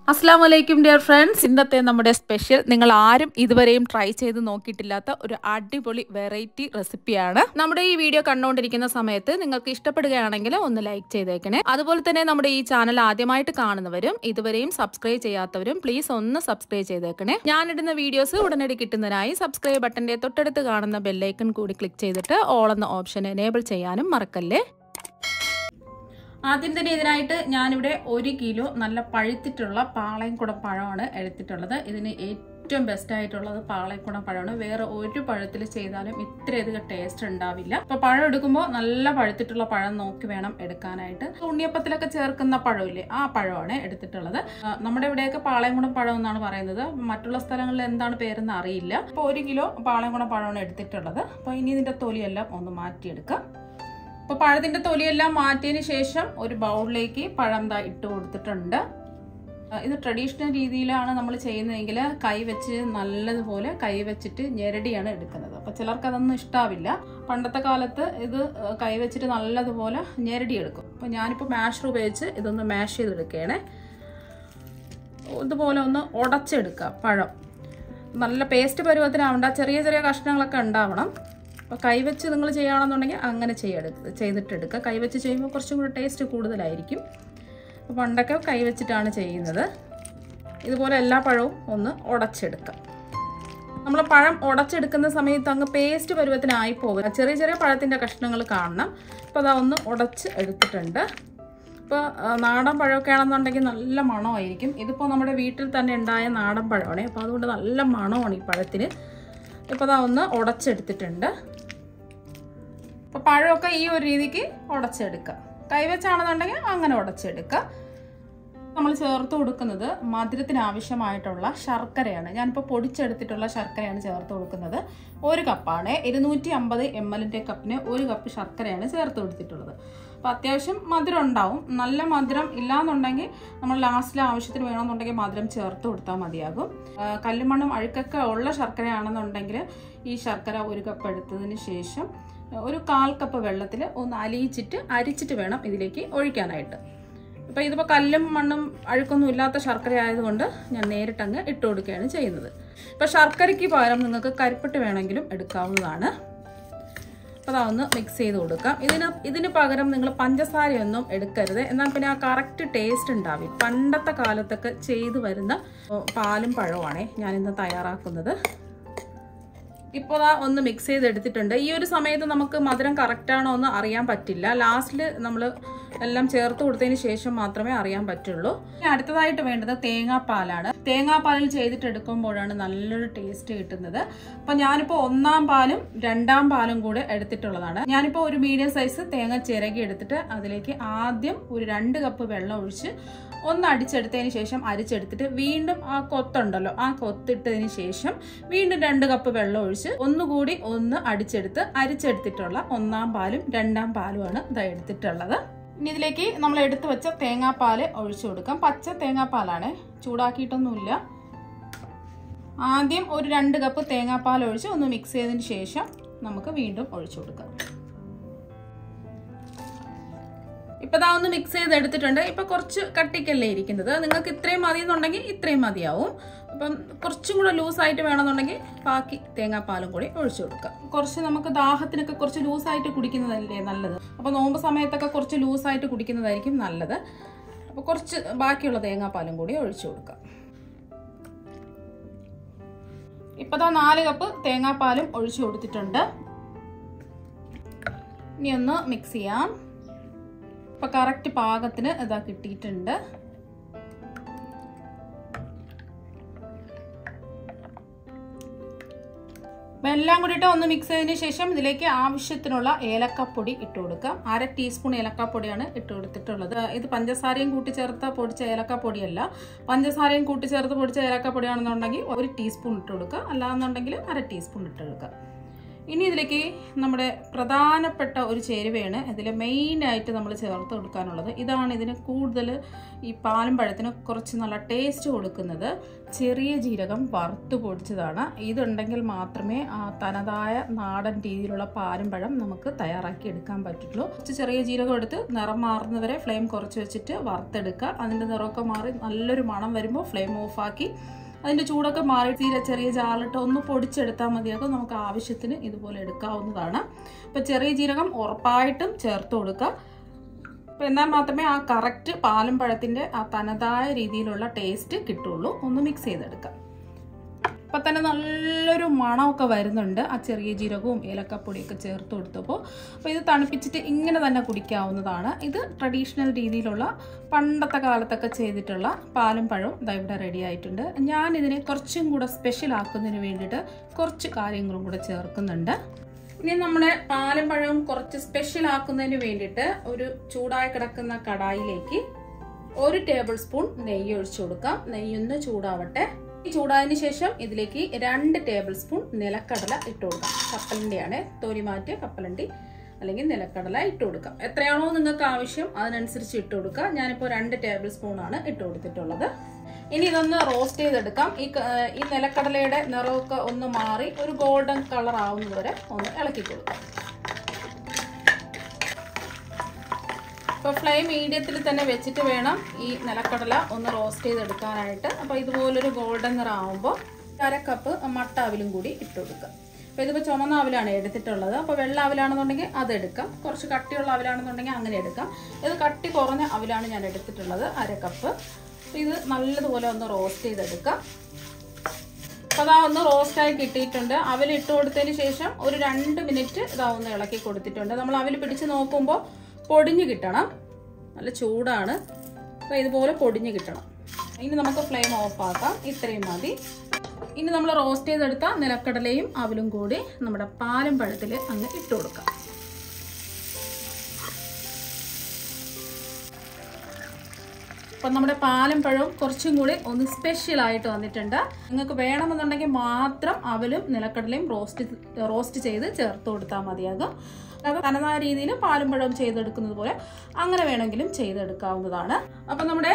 അസ്സാം വലൈക്കും dear friends ഇന്നത്തെ നമ്മുടെ സ്പെഷ്യൽ നിങ്ങൾ ആരും ഇതുവരെയും ട്രൈ ചെയ്ത് നോക്കിയിട്ടില്ലാത്ത ഒരു അടിപൊളി വെറൈറ്റി റെസിപ്പിയാണ് നമ്മുടെ ഈ വീഡിയോ കണ്ടുകൊണ്ടിരിക്കുന്ന സമയത്ത് നിങ്ങൾക്ക് ഇഷ്ടപ്പെടുകയാണെങ്കിൽ ഒന്ന് ലൈക്ക് ചെയ്തേക്കണേ അതുപോലെ തന്നെ നമ്മുടെ ഈ ചാനൽ ആദ്യമായിട്ട് കാണുന്നവരും ഇതുവരെയും സബ്സ്ക്രൈബ് ചെയ്യാത്തവരും പ്ലീസ് ഒന്ന് സബ്സ്ക്രൈബ് ചെയ്തേക്കണേ ഞാനിടുന്ന വീഡിയോസ് ഉടനടി കിട്ടുന്നതിനായി സബ്സ്ക്രൈബ് ബട്ടന്റെ തൊട്ടടുത്ത് കാണുന്ന ബെല്ലൈക്കൺ കൂടി ക്ലിക്ക് ചെയ്തിട്ട് ഓൾ എന്ന ഓപ്ഷൻ എനേബിൾ ചെയ്യാനും മറക്കല്ലേ ആദ്യം തന്നെ ഇതിനായിട്ട് ഞാനിവിടെ ഒരു കിലോ നല്ല പഴുത്തിട്ടുള്ള പാളയംകുടം പഴമാണ് എടുത്തിട്ടുള്ളത് ഇതിന് ഏറ്റവും ബെസ്റ്റ് ആയിട്ടുള്ളത് പാളയംകുടം പഴമാണ് വേറെ ഒരു പഴത്തിൽ ചെയ്താലും ഇത്രയധികം ടേസ്റ്റ് ഉണ്ടാവില്ല അപ്പൊ പഴം എടുക്കുമ്പോൾ നല്ല പഴുത്തിട്ടുള്ള പഴം നോക്കി വേണം എടുക്കാനായിട്ട് ഉണ്ണിയപ്പത്തിലൊക്കെ ചേർക്കുന്ന പഴമില്ലേ ആ പഴമാണ് എടുത്തിട്ടുള്ളത് ആ, നമ്മുടെ ഇവിടെയൊക്കെ പാളയംകുടം പഴം എന്നാണ് പറയുന്നത് മറ്റുള്ള സ്ഥലങ്ങളിൽ എന്താണ് പേരെന്ന് അറിയില്ല അപ്പോൾ ഒരു കിലോ പാളയംകുടം പഴമാണ് എടുത്തിട്ടുള്ളത് അപ്പോൾ ഇനി ഇതിന്റെ തൊലിയെല്ലാം ഒന്ന് മാറ്റിയെടുക്കാം അപ്പോൾ പഴത്തിന്റെ തൊലിയെല്ലാം മാറ്റിയതിന് ശേഷം ഒരു ബൗളിലേക്ക് പഴം ദാ ഇട്ട് കൊടുത്തിട്ടുണ്ട് ആ, ഇത് ട്രഡീഷണൽ രീതിയിലാണ് നമ്മൾ ചെയ്യുന്നതെങ്കിൽ കൈ വെച്ച് നല്ലതുപോലെ കൈ വെച്ചിട്ട് ഞെരടിയാണ് എടുക്കുന്നത് അപ്പോൾ ചിലർക്ക് അതൊന്നും ഇഷ്ടാവില്ല പണ്ടത്തെ കാലത്ത് ഇത് ആ, കൈ വെച്ചിട്ട് നല്ലതുപോലെ ഞെരടി എടുക്കും അപ്പോൾ ഞാനിപ്പോൾ മാഷർ ഉപയോഗിച്ച് ഇതൊന്ന് മാഷ് ചെയ്തെടുക്കുകയാണേ ഇതുപോലെ ഒന്ന് ഉടച്ചെടുക്കുക പഴം നല്ല പേസ്റ്റ് പരുവത്തിനാവണ്ട ചെറിയ ചെറിയ കഷ്ണങ്ങളൊക്കെ ഉണ്ടാവണം അപ്പോൾ കൈവച്ച് നിങ്ങൾ ചെയ്യുകയാണെന്നുണ്ടെങ്കിൽ അങ്ങനെ ചെയ്യെടുക്കുക ചെയ്തിട്ടെടുക്കുക കൈവച്ച് ചെയ്യുമ്പോൾ കുറച്ചും കൂടി ടേസ്റ്റ് കൂടുതലായിരിക്കും അപ്പോൾ പണ്ടൊക്കെ കൈവച്ചിട്ടാണ് ചെയ്യുന്നത് ഇതുപോലെ എല്ലാ പഴവും ഒന്ന് ഉടച്ചെടുക്കാം നമ്മൾ പഴം ഉടച്ചെടുക്കുന്ന സമയത്ത് അങ്ങ് പേസ്റ്റ് പരുവത്തിനായി പോകുക ചെറിയ ചെറിയ പഴത്തിൻ്റെ കഷ്ണങ്ങൾ കാണണം അപ്പോൾ അതാ ഒന്ന് ഉടച്ച് എടുത്തിട്ടുണ്ട് ഇപ്പോൾ നാടൻ പഴമൊക്കെ ആണെന്നുണ്ടെങ്കിൽ നല്ല മണമായിരിക്കും ഇതിപ്പോൾ നമ്മുടെ വീട്ടിൽ തന്നെ ഉണ്ടായ നാടൻ പഴമാണ് അപ്പോൾ അതുകൊണ്ട് നല്ല മണമാണ് ഈ പഴത്തിന് ഇപ്പോൾ അതാ ഒന്ന് ഉടച്ചെടുത്തിട്ടുണ്ട് അപ്പോൾ പഴമൊക്കെ ഈ ഒരു രീതിക്ക് ഉടച്ചെടുക്കുക കൈവച്ചാണെന്നുണ്ടെങ്കിൽ അങ്ങനെ ഉടച്ചെടുക്കുക നമ്മൾ ചേർത്ത് കൊടുക്കുന്നത് മധുരത്തിന് ആവശ്യമായിട്ടുള്ള ശർക്കരയാണ് ഞാനിപ്പോൾ പൊടിച്ചെടുത്തിട്ടുള്ള ശർക്കരയാണ് ചേർത്ത് കൊടുക്കുന്നത് ഒരു കപ്പാണ് ഇരുന്നൂറ്റി അമ്പത് എം എല്ലിൻ്റെ കപ്പിന് ഒരു കപ്പ് ശർക്കരയാണ് ചേർത്ത് കൊടുത്തിട്ടുള്ളത് അപ്പോൾ അത്യാവശ്യം മധുരം ഉണ്ടാവും നല്ല മധുരം ഇല്ലാന്നുണ്ടെങ്കിൽ നമ്മൾ ലാസ്റ്റിൽ ആവശ്യത്തിന് വേണമെന്നുണ്ടെങ്കിൽ മധുരം ചേർത്ത് കൊടുത്താൽ മതിയാകും ആ, കല്ലുമണ്ണും അഴുക്കൊക്കെ ഉള്ള ശർക്കരയാണെന്നുണ്ടെങ്കിൽ ഈ ശർക്കര ഒരു കപ്പ് എടുത്തതിന് ശേഷം ഒരു കാൽ കപ്പ് വെള്ളത്തിൽ ഒന്ന് അലിയിച്ചിട്ട് അരിച്ചിട്ട് വേണം ഇതിലേക്ക് ഒഴിക്കാനായിട്ട് അപ്പോൾ ഇതിപ്പോൾ കല്ലും മണ്ണും അഴുക്കൊന്നും ഇല്ലാത്ത ശർക്കര ആയതുകൊണ്ട് ഞാൻ നേരിട്ടങ്ങ് ഇട്ട് കൊടുക്കുകയാണ് ചെയ്യുന്നത് ഇപ്പോൾ ശർക്കരയ്ക്ക് പകരം നിങ്ങൾക്ക് കരിപ്പെട്ട് വേണമെങ്കിലും എടുക്കാവുന്നതാണ് അപ്പോൾ അതൊന്ന് മിക്സ് ചെയ്ത് കൊടുക്കാം ഇതിന് ഇതിന് പകരം നിങ്ങൾ പഞ്ചസാരയൊന്നും എടുക്കരുത് എന്നാൽ പിന്നെ ആ കറക്റ്റ് ടേസ്റ്റ് ഉണ്ടാവും പണ്ടത്തെ കാലത്തൊക്കെ ചെയ്തു വരുന്ന പാലും പഴവുമാണേ ഞാനിന്ന് തയ്യാറാക്കുന്നത് ഇപ്പോൾ ആ ഒന്ന് മിക്സ് ചെയ്ത് എടുത്തിട്ടുണ്ട് ഈ ഒരു സമയത്ത് നമുക്ക് മധുരം കറക്റ്റ് ആണോ എന്ന് അറിയാൻ പറ്റില്ല ലാസ്റ്റിൽ നമ്മൾ എല്ലാം ചേർത്ത് കൊടുത്തതിന് ശേഷം മാത്രമേ അറിയാൻ പറ്റുള്ളൂ ഇനി അടുത്തതായിട്ട് വേണ്ടത് തേങ്ങാപ്പാലാണ് തേങ്ങാപ്പാലിൽ ചെയ്തിട്ട് എടുക്കുമ്പോഴാണ് നല്ലൊരു ടേസ്റ്റ് കിട്ടുന്നത് അപ്പൊ ഞാനിപ്പോൾ ഒന്നാം പാലും രണ്ടാം പാലും കൂടെ എടുത്തിട്ടുള്ളതാണ് ഞാനിപ്പോൾ ഒരു മീഡിയം സൈസ് തേങ്ങ ചിരകി എടുത്തിട്ട് അതിലേക്ക് ആദ്യം ഒരു രണ്ട് കപ്പ് വെള്ളം ഒഴിച്ച് ഒന്ന് അടിച്ചെടുത്തതിന് ശേഷം അരിച്ചെടുത്തിട്ട് വീണ്ടും ആ കൊത്തുണ്ടല്ലോ ആ കൊത്തിട്ടതിന് ശേഷം വീണ്ടും രണ്ട് കപ്പ് വെള്ളം ഒഴിച്ച് ഒന്നുകൂടി ഒന്ന് അടിച്ചെടുത്ത് അരിച്ചെടുത്തിട്ടുള്ള ഒന്നാം പാലും രണ്ടാം പാലുമാണ് ഇത് എടുത്തിട്ടുള്ളത് ഇനി ഇതിലേക്ക് നമ്മൾ എടുത്തു വെച്ച തേങ്ങാപ്പാൽ ഒഴിച്ചു കൊടുക്കാം പച്ച തേങ്ങാപ്പാലാണ് ചൂടാക്കിയിട്ടൊന്നുമില്ല ആദ്യം ഒരു രണ്ട് കപ്പ് തേങ്ങാപ്പാൽ ഒഴിച്ച് ഒന്ന് മിക്സ് ചെയ്തതിന് ശേഷം നമുക്ക് വീണ്ടും ഒഴിച്ചു കൊടുക്കാം ഇപ്പൊ ദാ ഒന്ന് മിക്സ് ചെയ്ത് എടുത്തിട്ടുണ്ട് ഇപ്പൊ കുറച്ച് കട്ടിക്കല്ലേ ഇരിക്കുന്നത് നിങ്ങൾക്ക് ഇത്രയും മതി എന്നുണ്ടെങ്കിൽ ഇത്രയും മതിയാവും അപ്പം കുറച്ചും കൂടെ ലൂസായിട്ട് വേണമെന്നുണ്ടെങ്കിൽ ബാക്കി തേങ്ങാപ്പാലും കൂടി ഒഴിച്ചു കൊടുക്കാം കുറച്ച് നമുക്ക് ദാഹത്തിനൊക്കെ കുറച്ച് ലൂസായിട്ട് കുടിക്കുന്നതല്ലേ നല്ലത് അപ്പൊ നോമ്പ് സമയത്തൊക്കെ കുറച്ച് ലൂസായിട്ട് കുടിക്കുന്നതായിരിക്കും നല്ലത് അപ്പൊ കുറച്ച് ബാക്കിയുള്ള തേങ്ങാപ്പാലും കൂടി ഒഴിച്ചു കൊടുക്കാം ഇപ്പതാ നാല് കപ്പ് തേങ്ങാപ്പാലും ഒഴിച്ചു കൊടുത്തിട്ടുണ്ട് ഇനി ഒന്ന് മിക്സ് ചെയ്യാം ഇപ്പൊ കറക്റ്റ് പാകത്തിന് ഇതാ കിട്ടിയിട്ടുണ്ട് അപ്പൊ എല്ലാം കൂടിയിട്ട് ഒന്ന് മിക്സ് ചെയ്തതിന് ശേഷം ഇതിലേക്ക് ആവശ്യത്തിനുള്ള ഏലക്കപ്പൊടി ഇട്ട് കൊടുക്കാം അര ടീസ്പൂൺ ഏലക്കപ്പൊടിയാണ് ഇട്ട് കൊടുത്തിട്ടുള്ളത് ഇത് പഞ്ചസാരയും കൂട്ടിച്ചേർത്ത പൊടിച്ച ഏലക്കപ്പൊടിയല്ല പഞ്ചസാരയും കൂട്ടിച്ചേർത്ത് പൊടിച്ച ഏലക്കപ്പൊടിയാണെന്നുണ്ടെങ്കിൽ ഒരു ടീസ്പൂൺ ഇട്ട് കൊടുക്കുക അല്ലാന്നുണ്ടെങ്കിൽ അര ടീസ്പൂൺ ഇട്ട് കൊടുക്കുക ഇനി ഇതിലേക്ക് നമ്മുടെ പ്രധാനപ്പെട്ട ഒരു ചേരുവയാണ് ഇതിൽ മെയിനായിട്ട് നമ്മൾ ചേർത്ത് കൊടുക്കാനുള്ളത് ഇതാണ് ഇതിന് കൂടുതൽ ഈ പാലും പഴത്തിന് കുറച്ച് നല്ല ടേസ്റ്റ് കൊടുക്കുന്നത് ചെറിയ ജീരകം വറുത്ത് പൊടിച്ചതാണ് ഇതുണ്ടെങ്കിൽ മാത്രമേ ആ തനതായ നാടൻ രീതിയിലുള്ള പാലും പഴം നമുക്ക് തയ്യാറാക്കി എടുക്കാൻ പറ്റുള്ളൂ കുറച്ച് ചെറിയ ജീരകം എടുത്ത് നിറം മാറുന്നവരെ ഫ്ലെയിം കുറച്ച് വെച്ചിട്ട് വറുത്തെടുക്കുക അതിൻ്റെ നിറമൊക്കെ മാറി നല്ലൊരു മണം വരുമ്പോൾ ഫ്ലെയിം ഓഫാക്കി അതിൻ്റെ ചൂടൊക്കെ മാറി തീരെ ചെറിയ ജാലിട്ട് ഒന്ന് പൊടിച്ചെടുത്താൽ മതിയാകും നമുക്ക് ആവശ്യത്തിന് ഇതുപോലെ എടുക്കാവുന്നതാണ് അപ്പോൾ ചെറിയ ജീരകം ഉറപ്പായിട്ടും ചേർത്ത് കൊടുക്കുക അപ്പോൾ എന്നാൽ മാത്രമേ ആ കറക്റ്റ് പാലും പഴത്തിൻ്റെ ആ തനതായ രീതിയിലുള്ള ടേസ്റ്റ് കിട്ടുള്ളൂ ഒന്ന് മിക്സ് ചെയ്തെടുക്കാം അപ്പം തന്നെ നല്ലൊരു മണമൊക്കെ വരുന്നുണ്ട് ആ ചെറിയ ജീരകവും ഏലക്കപ്പൊടിയൊക്കെ ചേർത്ത് കൊടുത്തപ്പോൾ അപ്പോൾ ഇത് തണുപ്പിച്ചിട്ട് ഇങ്ങനെ തന്നെ കുടിക്കാവുന്നതാണ് ഇത് ട്രഡീഷണൽ രീതിയിലുള്ള പണ്ടത്തെ കാലത്തൊക്കെ ചെയ്തിട്ടുള്ള പാലും പഴവും ഇതാ ഇവിടെ റെഡി ആയിട്ടുണ്ട് ഞാൻ ഇതിനെ കുറച്ചും കൂടെ സ്പെഷ്യൽ ആക്കുന്നതിന് വേണ്ടിയിട്ട് കുറച്ച് കാര്യങ്ങളും കൂടെ ചേർക്കുന്നുണ്ട് ഇനി നമ്മുടെ പാലും പഴവും കുറച്ച് സ്പെഷ്യൽ ആക്കുന്നതിന് വേണ്ടിയിട്ട് ഒരു ചൂടായി കിടക്കുന്ന കടായിലേക്ക് ഒരു ടേബിൾ സ്പൂൺ നെയ്യ് ഒഴിച്ചു കൊടുക്കാം നെയ്യൊന്ന് ചൂടാവട്ടെ ഈ ചൂടായതിനു ശേഷം ഇതിലേക്ക് രണ്ട് ടേബിൾ സ്പൂൺ നിലക്കടല ഇട്ട് കൊടുക്കാം കപ്പലിൻ്റെയാണ് തൊലി മാറ്റിയ കപ്പലണ്ടി അല്ലെങ്കിൽ നിലക്കടല ഇട്ട് കൊടുക്കാം എത്രയാണോ നിങ്ങൾക്ക് ആവശ്യം അതിനനുസരിച്ച് ഇട്ട് കൊടുക്കുക ഞാനിപ്പോൾ രണ്ട് ടേബിൾ സ്പൂണാണ് ഇട്ട് കൊടുത്തിട്ടുള്ളത് ഇനി ഇതൊന്ന് റോസ്റ്റ് ചെയ്തെടുക്കാം ഈ ക- ഈ നിലക്കടലയുടെ നിറമൊക്കെ ഒന്ന് മാറി ഒരു ഗോൾഡൻ കളർ ആവുന്നത് വരെ ഒന്ന് ഇളക്കി കൊടുക്കാം ഇപ്പോൾ ഫ്ലെയിം മീഡിയത്തിൽ തന്നെ വെച്ചിട്ട് വേണം ഈ നിലക്കടല ഒന്ന് റോസ്റ്റ് ചെയ്തെടുക്കാനായിട്ട് അപ്പോൾ ഇതുപോലൊരു ഗോൾഡൻ നിറം ആവുമ്പോൾ അര കപ്പ് മട്ട അവിലും കൂടി ഇട്ട് കൊടുക്കുക അപ്പോൾ ഇതിപ്പോൾ ചുമന്ന അവിലാണ് എടുത്തിട്ടുള്ളത് അപ്പോൾ വെള്ള അവിലാണെന്നുണ്ടെങ്കിൽ അത് എടുക്കാം കുറച്ച് കട്ടിയുള്ള അവിലാണെന്നുണ്ടെങ്കിൽ അങ്ങനെ എടുക്കാം ഇത് കട്ടി കുറഞ്ഞ അവിലാണ് ഞാൻ എടുത്തിട്ടുള്ളത് അര കപ്പ് അപ്പോൾ ഇത് നല്ലതുപോലെ ഒന്ന് റോസ്റ്റ് ചെയ്തെടുക്കാം അപ്പോൾ അതാ ഒന്ന് റോസ്റ്റായി കിട്ടിയിട്ടുണ്ട് അവൽ ഇട്ട് കൊടുത്തതിന് ശേഷം ഒരു രണ്ട് മിനിറ്റ് ഇതാ ഒന്ന് ഇളക്കി കൊടുത്തിട്ടുണ്ട് നമ്മൾ അവൽ പിടിച്ച് നോക്കുമ്പോൾ പൊടിഞ്ഞ് കിട്ടണം നല്ല ചൂടാണ് അപ്പോൾ ഇതുപോലെ പൊടിഞ്ഞ് കിട്ടണം ഇനി നമുക്ക് ഫ്ലെയിം ഓഫ് ആക്കാം ഇത്രയും മതി ഇനി നമ്മൾ റോസ്റ്റ് ചെയ്തെടുത്ത നിലക്കടലയും അവലും കൂടി നമ്മുടെ പാലും പഴത്തിൽ അങ്ങ് ഇട്ട് കൊടുക്കാം അപ്പം നമ്മുടെ പാലും പഴവും കുറച്ചും കൂടി ഒന്ന് സ്പെഷ്യൽ ആയിട്ട് വന്നിട്ടുണ്ട് നിങ്ങൾക്ക് വേണമെന്നുണ്ടെങ്കിൽ മാത്രം അവലും നിലക്കടലയും റോസ്റ്റ് റോസ്റ്റ് ചെയ്ത് ചേർത്ത് കൊടുത്താൽ മതിയാകും അത് തനതായ രീതിയിൽ പാലും പഴവും ചെയ്തെടുക്കുന്നത് പോലെ അങ്ങനെ വേണമെങ്കിലും ചെയ്തെടുക്കാവുന്നതാണ് അപ്പം നമ്മുടെ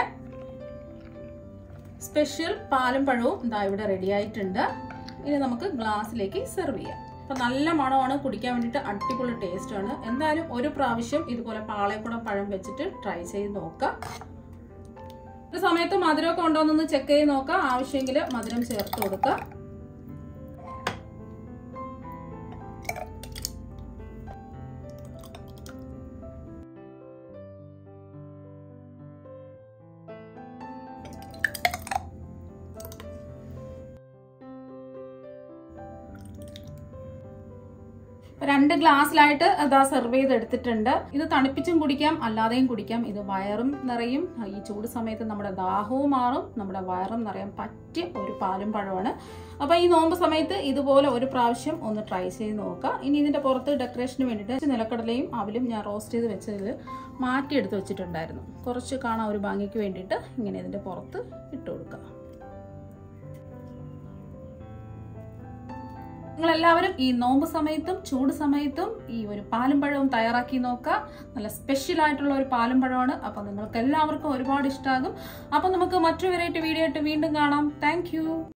സ്പെഷ്യൽ പാലും പഴവും ഇതാ ഇവിടെ റെഡി ആയിട്ടുണ്ട് ഇനി നമുക്ക് ഗ്ലാസ്സിലേക്ക് സെർവ് ചെയ്യാം അപ്പൊ നല്ല മണമാണ് കുടിക്കാൻ വേണ്ടിയിട്ട് അടിപൊളി ടേസ്റ്റ് ആണ് എന്തായാലും ഒരു പ്രാവശ്യം ഇതുപോലെ പാളയക്കുടം പഴം വെച്ചിട്ട് ട്രൈ ചെയ്ത് നോക്കാം ഒരു സമയത്ത് മധുരമൊക്കെ ഉണ്ടോ എന്നൊന്ന് ചെക്ക് ചെയ്ത് നോക്കാം ആവശ്യമെങ്കിൽ മധുരം ചേർത്ത് കൊടുക്കുക രണ്ട് ഗ്ലാസ്സിലായിട്ട് അതാ സെർവ് ചെയ്ത് എടുത്തിട്ടുണ്ട് ഇത് തണുപ്പിച്ചും കുടിക്കാം അല്ലാതെയും കുടിക്കാം ഇത് വയറും നിറയും ഈ ചൂട് സമയത്ത് നമ്മുടെ ദാഹവും മാറും നമ്മുടെ വയറും നിറയാൻ പറ്റിയ ഒരു പാലും പഴമാണ് അപ്പോൾ ഈ നോമ്പ് സമയത്ത് ഇതുപോലെ ഒരു പ്രാവശ്യം ഒന്ന് ട്രൈ ചെയ്ത് നോക്കുക ഇനി ഇതിൻ്റെ പുറത്ത് ഡെക്കറേഷന് വേണ്ടിയിട്ട് നിലക്കടലയും അവലും ഞാൻ റോസ്റ്റ് ചെയ്ത് വെച്ചതിൽ മാറ്റിയെടുത്ത് വെച്ചിട്ടുണ്ടായിരുന്നു കുറച്ച് കാണാൻ ഒരു ഭംഗിക്ക് വേണ്ടിയിട്ട് ഇങ്ങനെ ഇതിൻ്റെ പുറത്ത് ഇട്ട് കൊടുക്കുക നിങ്ങളെല്ലാവരും ഈ നോമ്പ് സമയത്തും ചൂട് സമയത്തും ഈ ഒരു പാലും പഴവും തയ്യാറാക്കി നോക്കുക നല്ല സ്പെഷ്യൽ ആയിട്ടുള്ള ഒരു പാലും പഴമാണ് അപ്പം നിങ്ങൾക്ക് എല്ലാവർക്കും ഒരുപാട് ഇഷ്ടമാകും അപ്പം നമുക്ക് മറ്റൊരു വെറൈറ്റി വീഡിയോ ആയിട്ട് വീണ്ടും കാണാം താങ്ക്